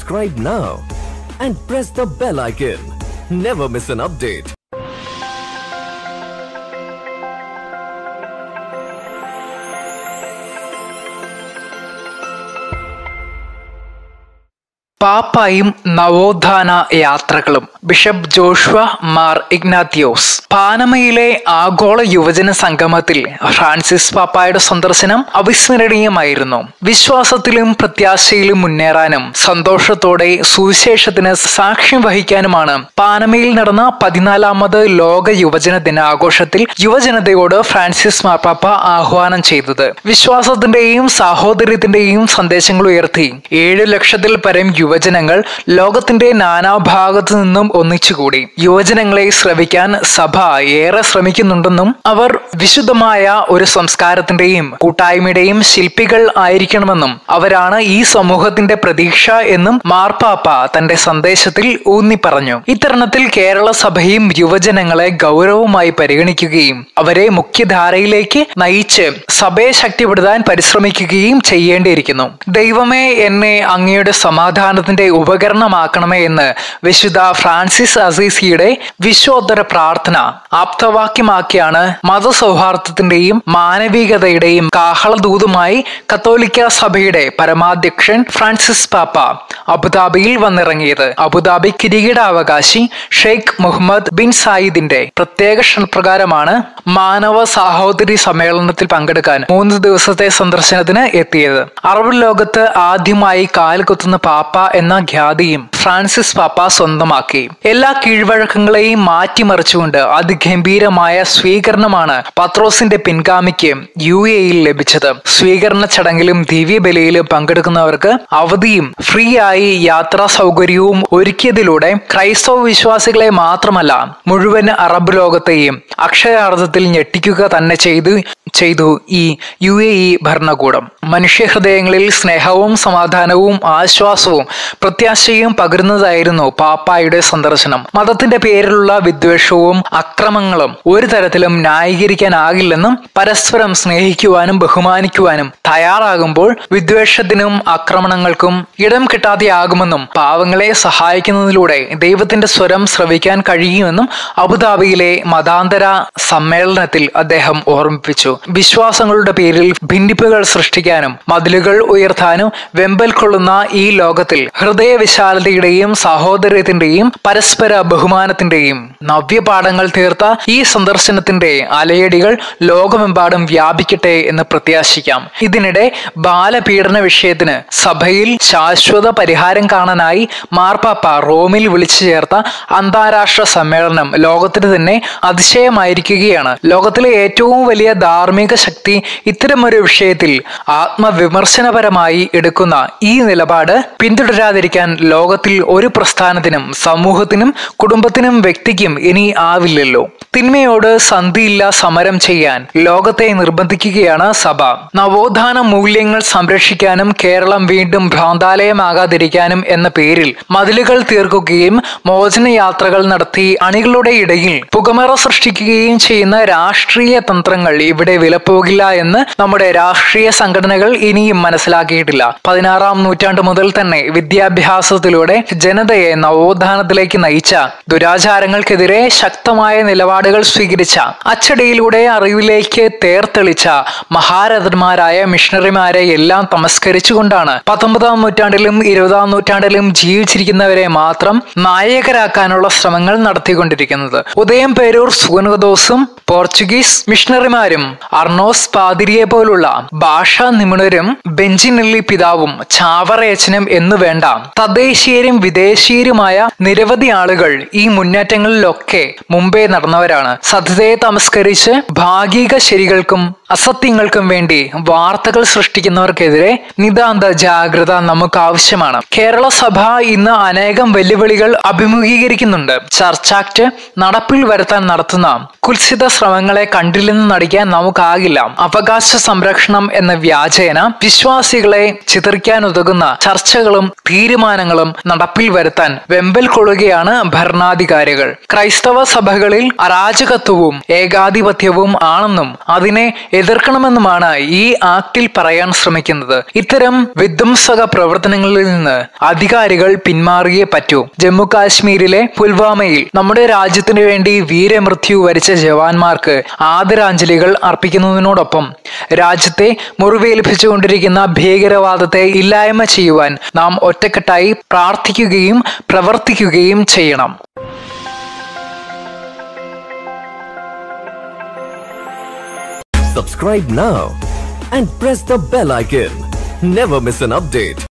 Subscribe now and press the bell icon. Never miss an update. പാപ്പായും നവോത്ഥാന യാത്രകളും bishop Joshua Mar Ignatios പാനമയിലെ ആഗോള യുവജന സംഗമത്തിൽ ഫ്രാൻസിസ് പാപ്പായുടെ സന്ദർശനം അവിസ്മരണീയമായിരുന്നു വിശ്വാസത്തിലും പ്രത്യാശയിലും മുന്നേറാനും സന്തോഷത്തോടെ സുവിശേഷത്തിന് സാക്ഷ്യം വഹിക്കാനുമാണ് പാനമയിൽ നടന്ന പതിനാലാമത് ലോക യുവജന ദിനാഘോഷത്തിൽ യുവജനതയോട് ഫ്രാൻസിസ് മാർപ്പാപ്പ ആഹ്വാനം ചെയ്തത് വിശ്വാസത്തിന്റെയും സാഹോദര്യത്തിന്റെയും സന്ദേശങ്ങൾ ഉയർത്തി ഏഴ് ലക്ഷത്തിൽ പരം യുവജനങ്ങൾ ലോകത്തിന്റെ നാനാഭാഗത്തു നിന്നും ഒന്നിച്ചുകൂടി യുവജനങ്ങളെ ശ്രവിക്കാൻ സഭ ഏറെ ശ്രമിക്കുന്നുണ്ടെന്നും അവർ വിശുദ്ധമായ ഒരു സംസ്കാരത്തിന്റെയും കൂട്ടായ്മയുടെയും ശില്പികൾ ആയിരിക്കണമെന്നും അവരാണ് ഈ സമൂഹത്തിന്റെ പ്രതീക്ഷ എന്നും മാർപ്പാപ്പ തന്റെ സന്ദേശത്തിൽ ഊന്നി പറഞ്ഞു ഇത്തരുണത്തിൽ കേരള സഭയും യുവജനങ്ങളെ ഗൗരവമായി പരിഗണിക്കുകയും അവരെ മുഖ്യധാരയിലേക്ക് നയിച്ച് സഭയെ ശക്തിപ്പെടുത്താൻ പരിശ്രമിക്കുകയും ചെയ്യേണ്ടിയിരിക്കുന്നു ദൈവമേ എന്നെ അങ്ങയുടെ സമാധാനത്തിന്റെ ഉപകരണമാക്കണമേ എന്ന് വിശുദ്ധ ഫ്രാൻസിസ് അസീസിയുടെ വിശ്വോത്തര പ്രാർത്ഥന ആപ്തവാക്യമാക്കിയാണ് മതസൗഹാർദ്ദത്തിന്റെയും മാനവികതയുടെയും കാഹളദൂതുമായി കത്തോലിക്ക സഭയുടെ പരമാധ്യക്ഷൻ ഫ്രാൻസിസ് പാപ്പ അബുദാബിയിൽ വന്നിറങ്ങിയത് അബുദാബി കിരീടാവകാശി ഷെയ്ഖ് മുഹമ്മദ് ബിൻ സായിദിന്റെ പ്രത്യേക ക്ഷണപ്രകാരമാണ് മാനവ സാഹോദരി സമ്മേളനത്തിൽ പങ്കെടുക്കാൻ മൂന്ന് ദിവസത്തെ സന്ദർശനത്തിന് എത്തിയത് അറബ് ലോകത്ത് ആദ്യമായി കാൽ കുത്തുന്ന പാപ്പ എന്ന ഖ്യാതിയും ഫ്രാൻസിസ് പാപ്പ സ്വന്തമാക്കി എല്ലാ കീഴ്വഴക്കങ്ങളെയും മാറ്റിമറിച്ചുകൊണ്ട് അതിഗംഭീരമായ സ്വീകരണമാണ് പത്രോസിന്റെ പിൻഗാമിക്ക് യു എയിൽ ലഭിച്ചത് സ്വീകരണ ചടങ്ങിലും ദിവ്യബലിയിലും പങ്കെടുക്കുന്നവർക്ക് അവധിയും ഫ്രീ ആയി യാത്രാ സൗകര്യവും ഒരുക്കിയതിലൂടെ ക്രൈസ്തവ വിശ്വാസികളെ മാത്രമല്ല മുഴുവൻ അറബ് ലോകത്തെയും അക്ഷരാർത്ഥത്തിൽ ഞെട്ടിക്കുക തന്നെ ചെയ്തു ചെയ്തു ഈ യു എ ഇ ഭരണകൂടം മനുഷ്യഹൃദയങ്ങളിൽ സ്നേഹവും സമാധാനവും ആശ്വാസവും പ്രത്യാശയും പകരുന്നതായിരുന്നു പാപ്പായുടെ സന്ദർശനം മതത്തിന്റെ പേരിലുള്ള വിദ്വേഷവും അക്രമങ്ങളും ഒരു തരത്തിലും ന്യായീകരിക്കാനാകില്ലെന്നും പരസ്പരം സ്നേഹിക്കുവാനും ബഹുമാനിക്കുവാനും തയ്യാറാകുമ്പോൾ വിദ്വേഷത്തിനും ആക്രമണങ്ങൾക്കും ഇടം കിട്ടാതെയാകുമെന്നും പാവങ്ങളെ സഹായിക്കുന്നതിലൂടെ ദൈവത്തിന്റെ സ്വരം ശ്രവിക്കാൻ കഴിയുമെന്നും അബുദാബിയിലെ മതാന്തര സമ്മേളനത്തിൽ അദ്ദേഹം ഓർമ്മിപ്പിച്ചു വിശ്വാസങ്ങളുടെ പേരിൽ ഭിന്നിപ്പുകൾ സൃഷ്ടിക്കാനും മതിലുകൾ ഉയർത്താനും വെമ്പൽ കൊള്ളുന്ന ഈ ലോകത്തിൽ ഹൃദയവിശാലതയുടെയും സാഹോദര്യത്തിന്റെയും പരസ്പര ബഹുമാനത്തിന്റെയും നവ്യപാഠങ്ങൾ തീർത്ത ഈ സന്ദർശനത്തിന്റെ അലയടികൾ ലോകമെമ്പാടും വ്യാപിക്കട്ടെ എന്ന് പ്രത്യാശിക്കാം ഇതിനിടെ ബാലപീഡന വിഷയത്തിന് സഭയിൽ ശാശ്വത പരിഹാരം കാണാനായി മാർപ്പാപ്പ റോമിൽ വിളിച്ചു ചേർത്ത അന്താരാഷ്ട്ര സമ്മേളനം ലോകത്തിന് തന്നെ അതിശയമായിരിക്കുകയാണ് ലോകത്തിലെ ഏറ്റവും വലിയ ധാർമ്മിക ശക്തി ഇത്തരമൊരു വിഷയത്തിൽ ആത്മവിമർശനപരമായി എടുക്കുന്ന ഈ നിലപാട് പിന്തുടരാതിരിക്കാൻ ലോകത്തിൽ ഒരു പ്രസ്ഥാനത്തിനും സമൂഹത്തിനും കുടുംബത്തിനും വ്യക്തിക്കും ഇനി ആവില്ലല്ലോ തിന്മയോട് സന്ധിയില്ല സമരം ചെയ്യാൻ ലോകത്തെ നിർബന്ധിക്കുകയാണ് സഭ നവോത്ഥാന മൂല്യങ്ങൾ സംരക്ഷിക്കാനും കേരളം വീണ്ടും ഭ്രാന്താലയമാകാതിരിക്കാനും എന്ന പേരിൽ മതിലുകൾ തീർക്കുകയും മോചനയാത്രകൾ നടത്തി അണികളുടെ ഇടയിൽ പുകമറ സൃഷ്ടിക്കുകയും ചെയ്യുന്ന രാഷ്ട്രീയ തന്ത്രങ്ങൾ ഇവിടെ വിലപ്പോകില്ല എന്ന് നമ്മുടെ രാഷ്ട്രീയ സംഘടനകൾ ഇനിയും മനസ്സിലാക്കിയിട്ടില്ല പതിനാറാം നൂറ്റാണ്ട് മുതൽ തന്നെ വിദ്യാഭ്യാസത്തിലൂടെ ജനതയെ നവോത്ഥാനത്തിലേക്ക് നയിച്ച ദുരാചാരങ്ങൾക്കെതിരെ ശക്തമായ നിലപാടുകൾ സ്വീകരിച്ച അച്ചടിയിലൂടെ അറിവിലേക്ക് തേർത്തെളിച്ച മഹാരഥന്മാരായ മിഷണറിമാരെ എല്ലാം തമസ്കരിച്ചുകൊണ്ടാണ് പത്തൊമ്പതാം നൂറ്റാണ്ടിലും ഇരുപതാം നൂറ്റാണ്ടിലും ജീവിച്ചിരിക്കുന്നവരെ മാത്രം നായകരാക്കാനുള്ള ശ്രമങ്ങൾ നടത്തിക്കൊണ്ടിരിക്കുന്നത് ഉദയം പേരൂർ സുഗനദോസും പോർച്ചുഗീസ് മിഷണറിമാരും അർണോസ് പാതിരിയെ പോലുള്ള ഭാഷാ നിപുണരും ബെഞ്ചിനെല്ലി പിതാവും ചാവറയച്ചനും എന്നു വേണ്ട തദ്ദേശീയരും വിദേശീയരുമായ നിരവധി ആളുകൾ ഈ മുന്നേറ്റങ്ങളിലൊക്കെ മുമ്പേ നടന്നവരാണ് സത്യതയെ തമസ്കരിച്ച് ഭാഗിക ശരികൾക്കും അസത്യങ്ങൾക്കും വേണ്ടി വാർത്തകൾ സൃഷ്ടിക്കുന്നവർക്കെതിരെ നിതാന്ത ജാഗ്രത നമുക്ക് ആവശ്യമാണ് കേരള സഭ ഇന്ന് അനേകം വെല്ലുവിളികൾ അഭിമുഖീകരിക്കുന്നുണ്ട് ചർച്ച് ആക്ട് നടപ്പിൽ വരുത്താൻ നടത്തുന്ന കുൽസിത ശ്രമങ്ങളെ കണ്ടില്ലെന്ന് നടിക്കാൻ നമുക്കാകില്ല അവകാശ സംരക്ഷണം എന്ന വ്യാജേന വിശ്വാസികളെ ചിതറിക്കാൻ ഉതകുന്ന ചർച്ചകളും തീരുമാനങ്ങളും നടപ്പിൽ വരുത്താൻ വെമ്പൽ കൊള്ളുകയാണ് ഭരണാധികാരികൾ ക്രൈസ്തവ സഭകളിൽ അരാജകത്വവും ഏകാധിപത്യവും ആണെന്നും അതിനെ എതിർക്കണമെന്നുമാണ് ഈ ആക്ടിൽ പറയാൻ ശ്രമിക്കുന്നത് ഇത്തരം വിധ്വംസക പ്രവർത്തനങ്ങളിൽ നിന്ന് അധികാരികൾ പിന്മാറിയേ പറ്റൂ ജമ്മു കാശ്മീരിലെ പുൽവാമയിൽ നമ്മുടെ രാജ്യത്തിനു വേണ്ടി വീരമൃത്യു വരിച്ച ജവാന്മാർക്ക് ആദരാഞ്ജലികൾ അർപ്പിക്കുന്നതിനോടൊപ്പം രാജ്യത്തെ മുറിവേൽപ്പിച്ചുകൊണ്ടിരിക്കുന്ന ഭീകരവാദത്തെ ഇല്ലായ്മ ചെയ്യുവാൻ നാം ഒറ്റക്കെട്ടായി പ്രാർത്ഥിക്കുകയും പ്രവർത്തിക്കുകയും ചെയ്യണം Subscribe now and press the bell icon. Never miss an update.